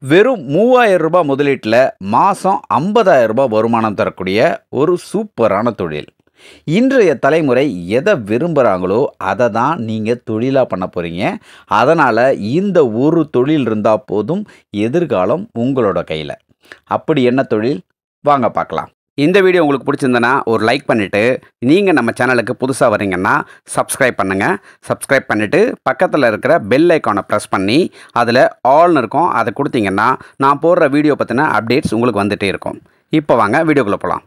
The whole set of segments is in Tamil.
வெறும் மூவாயிரம் ரூபாய் முதலீட்டில் மாதம் ஐம்பதாயிரம் ரூபாய் வருமானம் தரக்கூடிய ஒரு சூப்பரான தொழில் இன்றைய தலைமுறை எதை விரும்புகிறாங்களோ அதை தான் நீங்கள் தொழிலாக பண்ண போகிறீங்க அதனால் இந்த ஒரு தொழில் இருந்தால் போதும் எதிர்காலம் உங்களோட கையில் அப்படி என்ன தொழில் வாங்க பார்க்கலாம் இந்த வீடியோ உங்களுக்கு பிடிச்சிருந்தனா ஒரு லைக் பண்ணிவிட்டு நீங்கள் நம்ம சேனலுக்கு புதுசாக வரீங்கன்னா சப்ஸ்கிரைப் பண்ணுங்கள் சப்ஸ்கிரைப் பண்ணிவிட்டு பக்கத்தில் இருக்கிற பெல் ஐக்கானை ப்ரெஸ் பண்ணி அதில் ஆல்னு இருக்கும் அதை கொடுத்தீங்கன்னா நான் போடுற வீடியோ பற்றின அப்டேட்ஸ் உங்களுக்கு வந்துகிட்டே இருக்கும் இப்போ வாங்க வீடியோக்குள்ளே போகலாம்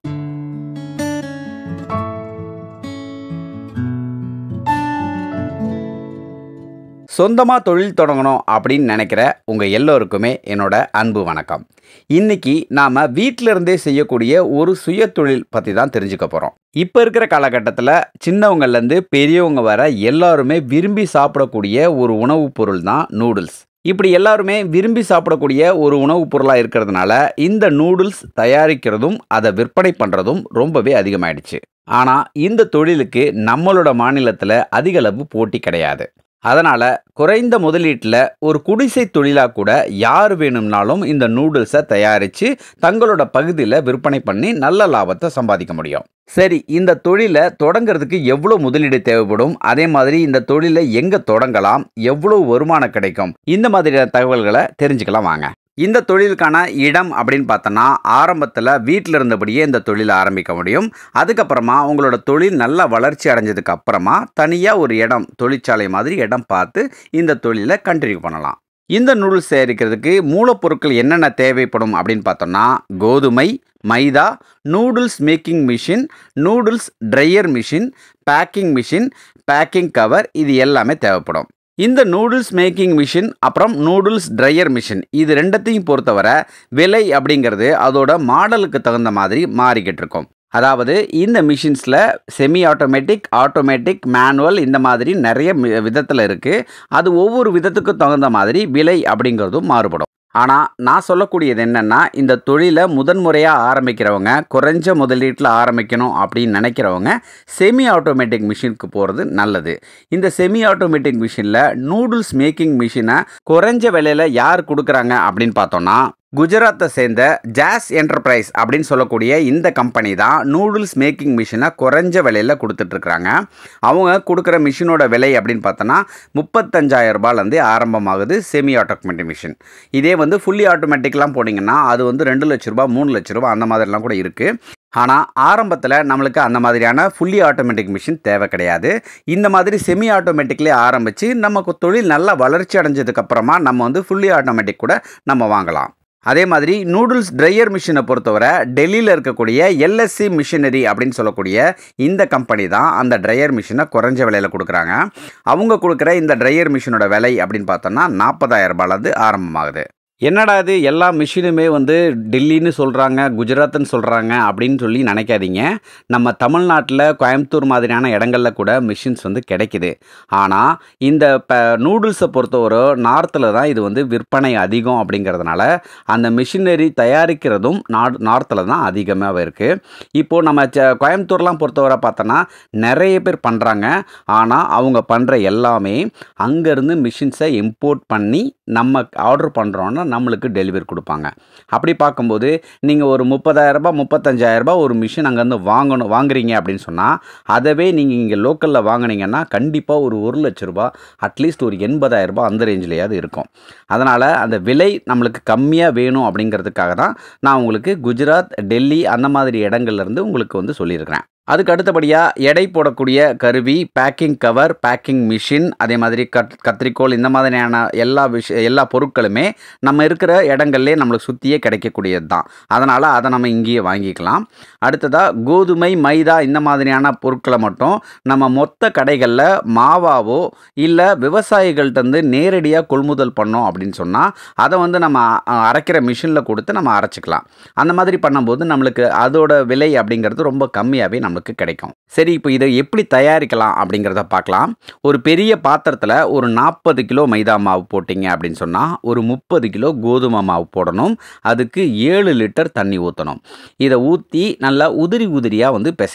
சொந்தமாக தொழில் தொடங்கணும் அப்படின்னு நினைக்கிற உங்கள் எல்லோருக்குமே என்னோட அன்பு வணக்கம் இன்னைக்கு நாம் இருந்தே செய்யக்கூடிய ஒரு சுய தொழில் பற்றி தான் தெரிஞ்சுக்க போகிறோம் இப்போ இருக்கிற காலகட்டத்தில் சின்னவங்கள்லேருந்து பெரியவங்க வர எல்லாருமே விரும்பி சாப்பிடக்கூடிய ஒரு உணவுப் பொருள் தான் நூடுல்ஸ் இப்படி எல்லாருமே விரும்பி சாப்பிடக்கூடிய ஒரு உணவுப் பொருளாக இருக்கிறதுனால இந்த நூடுல்ஸ் தயாரிக்கிறதும் அதை விற்பனை பண்ணுறதும் ரொம்பவே அதிகமாயிடுச்சு ஆனால் இந்த தொழிலுக்கு நம்மளோட மாநிலத்தில் அதிக அளவு போட்டி கிடையாது அதனால் குறைந்த முதலீட்டில் ஒரு குடிசை தொழிலாக கூட யார் வேணும்னாலும் இந்த நூடுல்ஸை தயாரித்து தங்களோட பகுதியில் விற்பனை பண்ணி நல்ல லாபத்தை சம்பாதிக்க முடியும் சரி இந்த தொழிலை தொடங்கிறதுக்கு எவ்வளோ முதலீடு தேவைப்படும் அதே மாதிரி இந்த தொழிலை எங்கே தொடங்கலாம் எவ்வளோ வருமானம் கிடைக்கும் இந்த மாதிரியான தகவல்களை தெரிஞ்சுக்கலாம் வாங்க இந்த தொழிலுக்கான இடம் அப்படின்னு பார்த்தோன்னா ஆரம்பத்தில் வீட்டில் இருந்தபடியே இந்த தொழிலை ஆரம்பிக்க முடியும் அதுக்கப்புறமா உங்களோட தொழில் நல்லா வளர்ச்சி அடைஞ்சதுக்கு அப்புறமா தனியாக ஒரு இடம் தொழிற்சாலை மாதிரி இடம் பார்த்து இந்த தொழிலை கண்டினியூ பண்ணலாம் இந்த நூடுல்ஸ் தயாரிக்கிறதுக்கு மூலப்பொருட்கள் என்னென்ன தேவைப்படும் அப்படின்னு பார்த்தோம்னா கோதுமை மைதா noodles making machine noodles dryer machine packing machine packing cover இது எல்லாமே தேவைப்படும் இந்த நூடுல்ஸ் மேக்கிங் மிஷின் அப்புறம் நூடுல்ஸ் ட்ரையர் மிஷின் இது ரெண்டத்தையும் பொறுத்தவரை விலை அப்படிங்கிறது அதோட மாடலுக்கு தகுந்த மாதிரி மாறிக்கிட்டு இருக்கும் அதாவது இந்த மிஷின்ஸில் செமி ஆட்டோமேட்டிக் ஆட்டோமேட்டிக் மேனுவல் இந்த மாதிரி நிறைய விதத்தில் இருக்குது அது ஒவ்வொரு விதத்துக்கும் தகுந்த மாதிரி விலை அப்படிங்கிறதும் மாறுபடும் ஆனால் நான் சொல்லக்கூடியது என்னென்னா இந்த தொழிலை முதன்முறையாக ஆரம்பிக்கிறவங்க குறைஞ்ச முதலீட்டில் ஆரம்பிக்கணும் அப்படின்னு நினைக்கிறவங்க செமி ஆட்டோமேட்டிக் மிஷினுக்கு போகிறது நல்லது இந்த செமி ஆட்டோமேட்டிக் மிஷினில் நூடுல்ஸ் மேக்கிங் மிஷினை குறைஞ்ச விலையில் யார் கொடுக்குறாங்க அப்படின்னு பார்த்தோன்னா குஜராத்தை சேர்ந்த ஜாஸ் என்டர்பிரைஸ் அப்படின்னு சொல்லக்கூடிய இந்த கம்பெனி தான் நூடுல்ஸ் மேக்கிங் மிஷினை குறைஞ்ச விலையில் கொடுத்துட்ருக்குறாங்க அவங்க கொடுக்குற மிஷினோட விலை அப்படின்னு பார்த்தோன்னா முப்பத்தஞ்சாயிரம் ரூபாயிலேருந்து ஆரம்பமாகுது செமி ஆட்டோமேட்டிக் மிஷின் இதே வந்து ஃபுல்லி ஆட்டோமேட்டிக்லாம் போனீங்கன்னா அது வந்து ரெண்டு லட்ச ரூபா மூணு லட்ச ரூபா அந்த மாதிரிலாம் கூட இருக்குது ஆனால் ஆரம்பத்தில் நம்மளுக்கு அந்த மாதிரியான ஃபுல்லி ஆட்டோமேட்டிக் மிஷின் தேவை கிடையாது இந்த மாதிரி செமி ஆட்டோமேட்டிக்லேயே ஆரம்பித்து நமக்கு தொழில் நல்லா வளர்ச்சி அடைஞ்சதுக்கப்புறமா நம்ம வந்து ஃபுல்லி ஆட்டோமேட்டிக் கூட நம்ம வாங்கலாம் அதே மாதிரி நூடுல்ஸ் ட்ரையர் மிஷினை பொறுத்தவரை டெல்லியில் இருக்கக்கூடிய எல்எஸ்சி மிஷினரி அப்படின்னு சொல்லக்கூடிய இந்த கம்பெனி தான் அந்த ட்ரையர் மிஷினை குறைஞ்ச விலையில் கொடுக்குறாங்க அவங்க கொடுக்குற இந்த ட்ரையர் மிஷினோட விலை அப்படின்னு பார்த்தோன்னா நாற்பதாயிரம் ரூபாயிலேருந்து ஆரம்பமாகுது என்னடா இது எல்லா மிஷினுமே வந்து டெல்லின்னு சொல்கிறாங்க குஜராத்னு சொல்கிறாங்க அப்படின்னு சொல்லி நினைக்காதீங்க நம்ம தமிழ்நாட்டில் கோயம்புத்தூர் மாதிரியான இடங்களில் கூட மிஷின்ஸ் வந்து கிடைக்குது ஆனால் இந்த இப்போ நூடுல்ஸை பொறுத்தவரை நார்த்தில் தான் இது வந்து விற்பனை அதிகம் அப்படிங்கிறதுனால அந்த மிஷினரி தயாரிக்கிறதும் நார் நார்த்தில் தான் அதிகமாக இருக்குது இப்போது நம்ம ச கோயம்புத்தூர்லாம் பொறுத்தவரை பார்த்தோன்னா நிறைய பேர் பண்ணுறாங்க ஆனால் அவங்க பண்ணுற எல்லாமே அங்கேருந்து மிஷின்ஸை இம்போர்ட் பண்ணி நம்ம ஆர்டர் பண்ணுறோன்னா நம்மளுக்கு டெலிவரி கொடுப்பாங்க அப்படி பார்க்கும்போது நீங்கள் ஒரு முப்பதாயிரரூபா முப்பத்தஞ்சாயிரரூபா ஒரு மிஷின் அங்கேருந்து வாங்கணும் வாங்குறீங்க அப்படின்னு சொன்னால் அதவே நீங்கள் இங்கே லோக்கலில் வாங்கினீங்கன்னா கண்டிப்பாக ஒரு ஒரு லட்ச ரூபா அட்லீஸ்ட் ஒரு எண்பதாயிரரூபா அந்த ரேஞ்சிலேயாவது இருக்கும் அதனால் அந்த விலை நம்மளுக்கு கம்மியாக வேணும் அப்படிங்கிறதுக்காக தான் நான் உங்களுக்கு குஜராத் டெல்லி அந்த மாதிரி இடங்கள்லேருந்து உங்களுக்கு வந்து சொல்லியிருக்கிறேன் அதுக்கு அடுத்தபடியாக எடை போடக்கூடிய கருவி பேக்கிங் கவர் பேக்கிங் மிஷின் அதே மாதிரி கத் கத்திரிக்கோல் இந்த மாதிரியான எல்லா விஷ எல்லா பொருட்களுமே நம்ம இருக்கிற இடங்கள்லேயே நம்மளுக்கு சுற்றியே கிடைக்கக்கூடியது தான் அதனால் அதை நம்ம இங்கேயே வாங்கிக்கலாம் அடுத்ததாக கோதுமை மைதா இந்த மாதிரியான பொருட்களை மட்டும் நம்ம மொத்த கடைகளில் மாவாவோ இல்லை விவசாயிகள்கிட்டருந்து நேரடியாக கொள்முதல் பண்ணோம் அப்படின்னு சொன்னால் அதை வந்து நம்ம அரைக்கிற மிஷினில் கொடுத்து நம்ம அரைச்சிக்கலாம் அந்த மாதிரி பண்ணும்போது நம்மளுக்கு அதோட விலை அப்படிங்கிறது ரொம்ப கம்மியாகவே நம்ம நமக்கு கிடைக்கும் சரி இப்போ இதை எப்படி தயாரிக்கலாம் அப்படிங்கிறத பார்க்கலாம் ஒரு பெரிய பாத்திரத்தில் ஒரு நாற்பது கிலோ மைதா மாவு போட்டிங்க அப்படின்னு சொன்னால் ஒரு முப்பது கிலோ கோதுமை மாவு போடணும் அதுக்கு ஏழு லிட்டர் தண்ணி ஊற்றணும் இதை ஊற்றி நல்லா உதிரி உதிரியாக வந்து பிசையணும்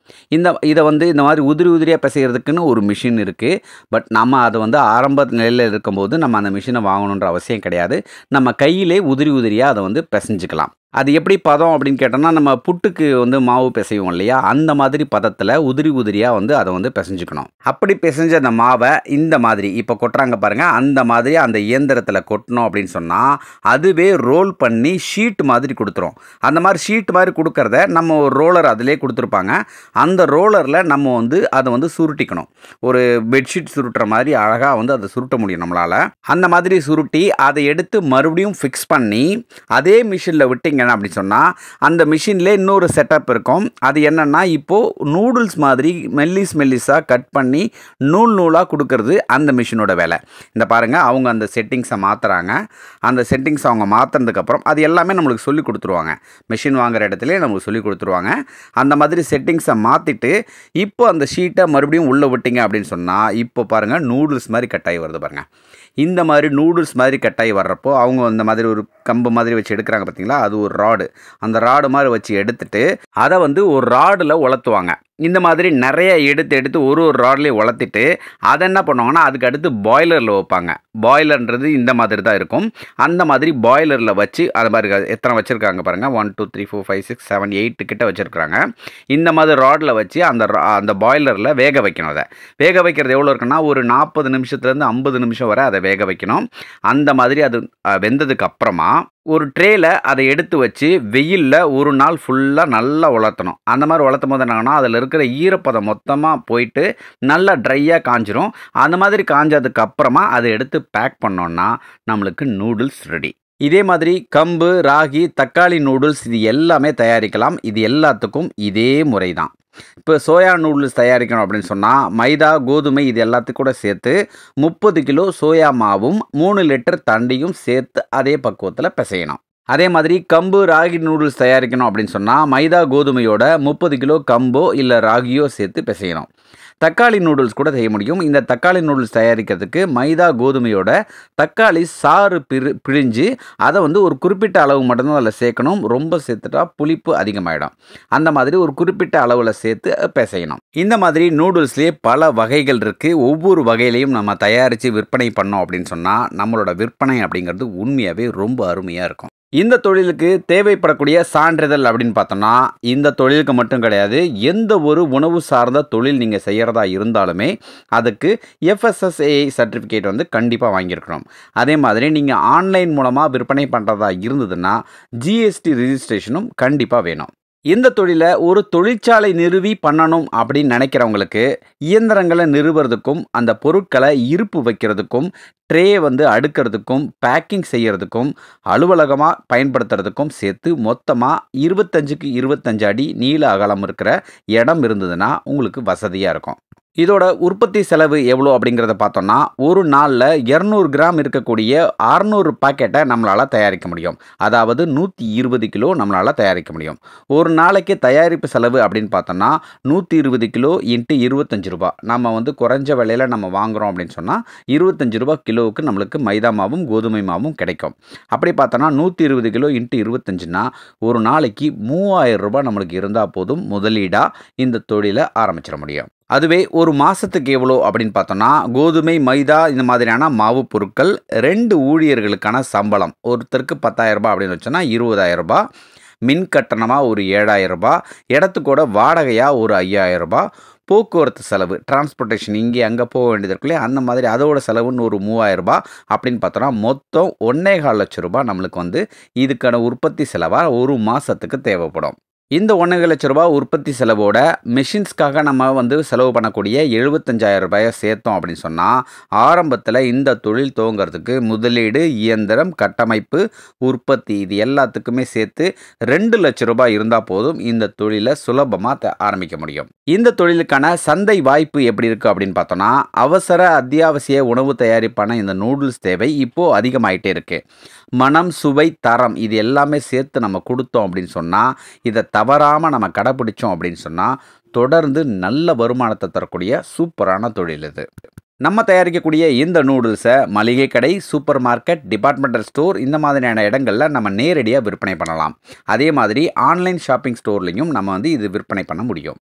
இந்த இதை வந்து இந்த மாதிரி உதிரி உதிரியாக பிசைகிறதுக்குன்னு ஒரு மிஷின் இருக்குது பட் நம்ம அதை வந்து ஆரம்ப நிலையில் இருக்கும்போது நம்ம அந்த மிஷினை வாங்கணுன்ற அவசியம் கிடையாது நம்ம கையிலே உதிரி உதிரியாக அதை வந்து பிசைஞ்சுக்கலாம் அது எப்படி பதம் அப்படின்னு கேட்டோம்னா நம்ம புட்டுக்கு வந்து மாவு பிசைவோம் இல்லையா அந்த மாதிரி பதத்தில் உதிரி உதிரியாக வந்து அதை வந்து பிசைஞ்சுக்கணும் அப்படி பிசைஞ்ச அந்த மாவை இந்த மாதிரி இப்போ கொட்டுறாங்க பாருங்கள் அந்த மாதிரி அந்த இயந்திரத்தில் கொட்டணும் அப்படின்னு சொன்னால் அதுவே ரோல் பண்ணி ஷீட் மாதிரி கொடுத்துரும் அந்த மாதிரி ஷீட் மாதிரி கொடுக்கறத நம்ம ஒரு ரோலர் அதிலே கொடுத்துருப்பாங்க அந்த ரோலரில் நம்ம வந்து அதை வந்து சுருட்டிக்கணும் ஒரு பெட்ஷீட் சுருட்டுற மாதிரி அழகாக வந்து அதை சுருட்ட முடியும் நம்மளால் அந்த மாதிரி சுருட்டி அதை எடுத்து மறுபடியும் ஃபிக்ஸ் பண்ணி அதே மிஷினில் விட்டிங்க அப்படி சொன்னால் அந்த மிஷின்லேயே இன்னொரு செட்டப் இருக்கும் அது என்னென்னா இப்போது நூடுல்ஸ் மாதிரி மெல்லிஸ் மெல்லிஸாக கட் பண்ணி நூல் நூலாக கொடுக்கறது அந்த மிஷினோட வேலை இந்த பாருங்கள் அவங்க அந்த செட்டிங்ஸை மாற்றுறாங்க அந்த செட்டிங்ஸ் அவங்க மாற்றினதுக்கப்புறம் அது எல்லாமே நம்மளுக்கு சொல்லி கொடுத்துருவாங்க மிஷின் வாங்குற இடத்துல நமக்கு சொல்லி கொடுத்துருவாங்க அந்த மாதிரி செட்டிங்ஸை மாற்றிட்டு இப்போ அந்த ஷீட்டை மறுபடியும் உள்ளே விட்டிங்க அப்படின்னு சொன்னால் இப்போ பாருங்கள் நூடுல்ஸ் மாதிரி கட்டாயி வருது பாருங்கள் இந்த மாதிரி நூடுல்ஸ் மாதிரி கட்டாயி வர்றப்போ அவங்க இந்த மாதிரி ஒரு கம்பு மாதிரி வச்சு எடுக்கிறாங்க பார்த்தீங்களா அது ஒரு ராடு அந்த ராடு மாதிரி வச்சு எடுத்துட்டு அதை வந்து ஒரு ராடில் உலர்த்துவாங்க இந்த மாதிரி நிறைய எடுத்து எடுத்து ஒரு ஒரு ராட்லேயும் உலர்த்திட்டு அதை என்ன பண்ணுவாங்கன்னா அதுக்கு அடுத்து பாய்லரில் வைப்பாங்க பாய்லர்ன்றது இந்த மாதிரி தான் இருக்கும் அந்த மாதிரி பாய்லரில் வச்சு அது மாதிரி எத்தனை வச்சுருக்காங்க பாருங்கள் one two three four five six seven eight கிட்ட வச்சுருக்காங்க இந்த மாதிரி ராடில் வச்சு அந்த ra- அந்த பாய்லரில் வேக வைக்கணும் அதை வேக வைக்கிறது எவ்வளோ இருக்குன்னா ஒரு நாற்பது நிமிஷத்துலேருந்து ஐம்பது நிமிஷம் வரை அதை வேக வைக்கணும் அந்த மாதிரி அது அஹ், வெந்ததுக்கு அப்புறமா ஒரு ட்ரேயில் அதை எடுத்து வச்சு வெயிலில் ஒரு நாள் ஃபுல்லாக நல்லா உலர்த்தணும் அந்த மாதிரி உலர்த்தும் போது என்னன்னா அதில் இருக்கிற ஈரப்பதம் மொத்தமாக போயிட்டு நல்லா ட்ரையாக காஞ்சிரும் அந்த மாதிரி காஞ்சதுக்கு அப்புறமா அதை எடுத்து பேக் பண்ணோன்னா நம்மளுக்கு நூடுல்ஸ் ரெடி இதே மாதிரி கம்பு ராகி தக்காளி நூடுல்ஸ் இது எல்லாமே தயாரிக்கலாம் இது எல்லாத்துக்கும் இதே முறை தான் இப்போ சோயா நூடுல்ஸ் தயாரிக்கணும் அப்படின்னு சொன்னால் மைதா கோதுமை இது எல்லாத்துக்கும் கூட சேர்த்து முப்பது கிலோ சோயா மாவும் மூணு லிட்டர் தண்ணியும் சேர்த்து அதே பக்குவத்தில் பிசையணும் அதே மாதிரி கம்பு ராகி நூடுல்ஸ் தயாரிக்கணும் அப்படின்னு சொன்னால் மைதா கோதுமையோட முப்பது கிலோ கம்போ இல்லை ராகியோ சேர்த்து பிசையணும் தக்காளி நூடுல்ஸ் கூட செய்ய முடியும் இந்த தக்காளி நூடுல்ஸ் தயாரிக்கிறதுக்கு மைதா கோதுமையோட தக்காளி சாறு பிரி பிழிஞ்சு அதை வந்து ஒரு குறிப்பிட்ட அளவு மட்டும்தான் அதில் சேர்க்கணும் ரொம்ப சேர்த்துட்டா புளிப்பு அதிகமாயிடும் அந்த மாதிரி ஒரு குறிப்பிட்ட அளவில் சேர்த்து பிசையணும் இந்த மாதிரி நூடுல்ஸ்லேயே பல வகைகள் இருக்குது ஒவ்வொரு வகையிலையும் நம்ம தயாரித்து விற்பனை பண்ணோம் அப்படின்னு சொன்னால் நம்மளோட விற்பனை அப்படிங்கிறது உண்மையாகவே ரொம்ப அருமையாக இருக்கும் இந்த தொழிலுக்கு தேவைப்படக்கூடிய சான்றிதழ் அப்படின்னு பார்த்தோம்னா இந்த தொழிலுக்கு மட்டும் கிடையாது எந்த ஒரு உணவு சார்ந்த தொழில் நீங்கள் செய்கிறதா இருந்தாலுமே அதுக்கு எஃப்எஸ்எஸ்ஏ சர்டிஃபிகேட் வந்து கண்டிப்பாக வாங்கியிருக்கணும் அதே மாதிரி நீங்கள் ஆன்லைன் மூலமாக விற்பனை பண்ணுறதா இருந்ததுன்னா ஜிஎஸ்டி ரிஜிஸ்ட்ரேஷனும் கண்டிப்பாக வேணும் இந்த தொழிலை ஒரு தொழிற்சாலை நிறுவி பண்ணணும் அப்படின்னு நினைக்கிறவங்களுக்கு இயந்திரங்களை நிறுவுறதுக்கும் அந்த பொருட்களை இருப்பு வைக்கிறதுக்கும் ட்ரே வந்து அடுக்கிறதுக்கும் பேக்கிங் செய்யறதுக்கும் அலுவலகமாக பயன்படுத்துறதுக்கும் சேர்த்து மொத்தமாக இருபத்தஞ்சுக்கு இருபத்தஞ்சு அடி நீள அகலம் இருக்கிற இடம் இருந்ததுன்னா உங்களுக்கு வசதியாக இருக்கும் இதோட உற்பத்தி செலவு எவ்வளோ அப்படிங்கிறத பார்த்தோம்னா ஒரு நாளில் இரநூறு கிராம் இருக்கக்கூடிய அறநூறு பாக்கெட்டை நம்மளால் தயாரிக்க முடியும் அதாவது நூற்றி இருபது கிலோ நம்மளால் தயாரிக்க முடியும் ஒரு நாளைக்கு தயாரிப்பு செலவு அப்படின்னு பார்த்தோம்னா நூற்றி இருபது கிலோ இன்ட்டு இருபத்தஞ்சு ரூபா நம்ம வந்து குறைஞ்ச விலையில் நம்ம வாங்குகிறோம் அப்படின்னு சொன்னால் இருபத்தஞ்சு ரூபா கிலோவுக்கு நம்மளுக்கு மைதா மாவும் கோதுமை மாவும் கிடைக்கும் அப்படி பார்த்தோன்னா நூற்றி இருபது கிலோ இன்ட்டு இருபத்தஞ்சுனா ஒரு நாளைக்கு மூவாயிரம் ரூபாய் நம்மளுக்கு இருந்தால் போதும் முதலீடாக இந்த தொழிலை ஆரம்பிச்சிட முடியும் அதுவே ஒரு மாதத்துக்கு எவ்வளோ அப்படின்னு பார்த்தோன்னா கோதுமை மைதா இந்த மாதிரியான மாவு பொருட்கள் ரெண்டு ஊழியர்களுக்கான சம்பளம் ஒருத்தருக்கு பத்தாயிரம் ரூபாய் அப்படின்னு வச்சோன்னா இருபதாயிரம் ரூபாய் மின் கட்டணமாக ஒரு ஏழாயிரம் ரூபாய் இடத்துக்கூட வாடகையாக ஒரு ஐயாயிரம் ரூபாய் போக்குவரத்து செலவு டிரான்ஸ்போர்ட்டேஷன் இங்கே அங்கே போக வேண்டியது இருக்குல்லையே அந்த மாதிரி அதோட செலவுன்னு ஒரு மூவாயிரம் ரூபாய் அப்படின்னு பார்த்தோன்னா மொத்தம் ஒன்றே கால் லட்சம் ரூபாய் நம்மளுக்கு வந்து இதுக்கான உற்பத்தி செலவாக ஒரு மாதத்துக்கு தேவைப்படும் இந்த ஒன்றரை லட்ச ரூபாய் உற்பத்தி செலவோட மெஷின்ஸ்க்காக நம்ம வந்து செலவு பண்ணக்கூடிய எழுபத்தஞ்சாயிரம் ரூபாயை சேர்த்தோம் அப்படின்னு சொன்னால் ஆரம்பத்தில் இந்த தொழில் துவங்கிறதுக்கு முதலீடு இயந்திரம் கட்டமைப்பு உற்பத்தி இது எல்லாத்துக்குமே சேர்த்து ரெண்டு லட்ச ரூபாய் இருந்தால் போதும் இந்த தொழிலை சுலபமாக ஆரம்பிக்க முடியும் இந்த தொழிலுக்கான சந்தை வாய்ப்பு எப்படி இருக்குது அப்படின்னு பார்த்தோன்னா அவசர அத்தியாவசிய உணவு தயாரிப்பான இந்த நூடுல்ஸ் தேவை இப்போது அதிகமாயிட்டே இருக்குது மனம் சுவை தரம் இது எல்லாமே சேர்த்து நம்ம கொடுத்தோம் அப்படின்னு சொன்னால் இதை தவறாமல் நம்ம கடைப்பிடிச்சோம் அப்படின்னு சொன்னால் தொடர்ந்து நல்ல வருமானத்தை தரக்கூடிய சூப்பரான தொழில் இது நம்ம தயாரிக்கக்கூடிய இந்த நூடுல்ஸை மளிகை கடை சூப்பர் மார்க்கெட் டிபார்ட்மெண்டல் ஸ்டோர் இந்த மாதிரியான இடங்களில் நம்ம நேரடியாக விற்பனை பண்ணலாம் அதே மாதிரி ஆன்லைன் ஷாப்பிங் ஸ்டோர்லையும் நம்ம வந்து இது விற்பனை பண்ண முடியும்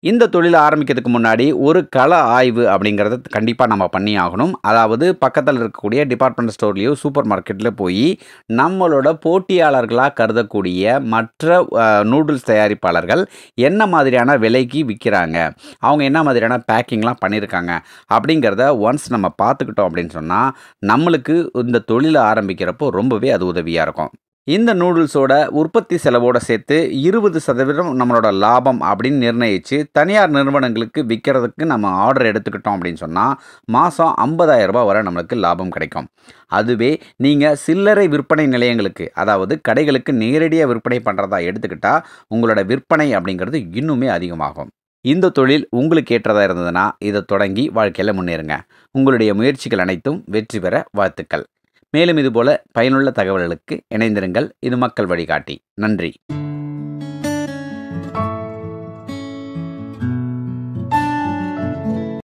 இந்த தொழிலை ஆரம்பிக்கிறதுக்கு முன்னாடி ஒரு கள ஆய்வு அப்படிங்கிறத கண்டிப்பாக நம்ம பண்ணி ஆகணும் அதாவது பக்கத்தில் இருக்கக்கூடிய டிபார்ட்மெண்ட் ஸ்டோர்லேயோ சூப்பர் மார்க்கெட்டில் போய் நம்மளோட போட்டியாளர்களாக கருதக்கூடிய மற்ற நூடுல்ஸ் தயாரிப்பாளர்கள் என்ன மாதிரியான விலைக்கு விற்கிறாங்க அவங்க என்ன மாதிரியான பேக்கிங்லாம் பண்ணியிருக்காங்க அப்படிங்கிறத ஒன்ஸ் நம்ம பார்த்துக்கிட்டோம் அப்படின்னு சொன்னால் நம்மளுக்கு இந்த தொழிலை ஆரம்பிக்கிறப்போ ரொம்பவே அது உதவியாக இருக்கும் இந்த நூடுல்ஸோட உற்பத்தி செலவோட சேர்த்து இருபது சதவீதம் நம்மளோட லாபம் அப்படின்னு நிர்ணயித்து தனியார் நிறுவனங்களுக்கு விற்கிறதுக்கு நம்ம ஆர்டர் எடுத்துக்கிட்டோம் அப்படின்னு சொன்னால் மாதம் ஐம்பதாயிரம் ரூபாய் வரை நம்மளுக்கு லாபம் கிடைக்கும் அதுவே நீங்கள் சில்லறை விற்பனை நிலையங்களுக்கு அதாவது கடைகளுக்கு நேரடியாக விற்பனை பண்ணுறதா எடுத்துக்கிட்டால் உங்களோட விற்பனை அப்படிங்கிறது இன்னுமே அதிகமாகும் இந்த தொழில் உங்களுக்கு ஏற்றதாக இருந்ததுன்னா இதை தொடங்கி வாழ்க்கையில் முன்னேறுங்க உங்களுடைய முயற்சிகள் அனைத்தும் வெற்றி பெற வாழ்த்துக்கள் மேலும் இதுபோல பயனுள்ள தகவல்களுக்கு இணைந்திருங்கள் இது மக்கள் வழிகாட்டி நன்றி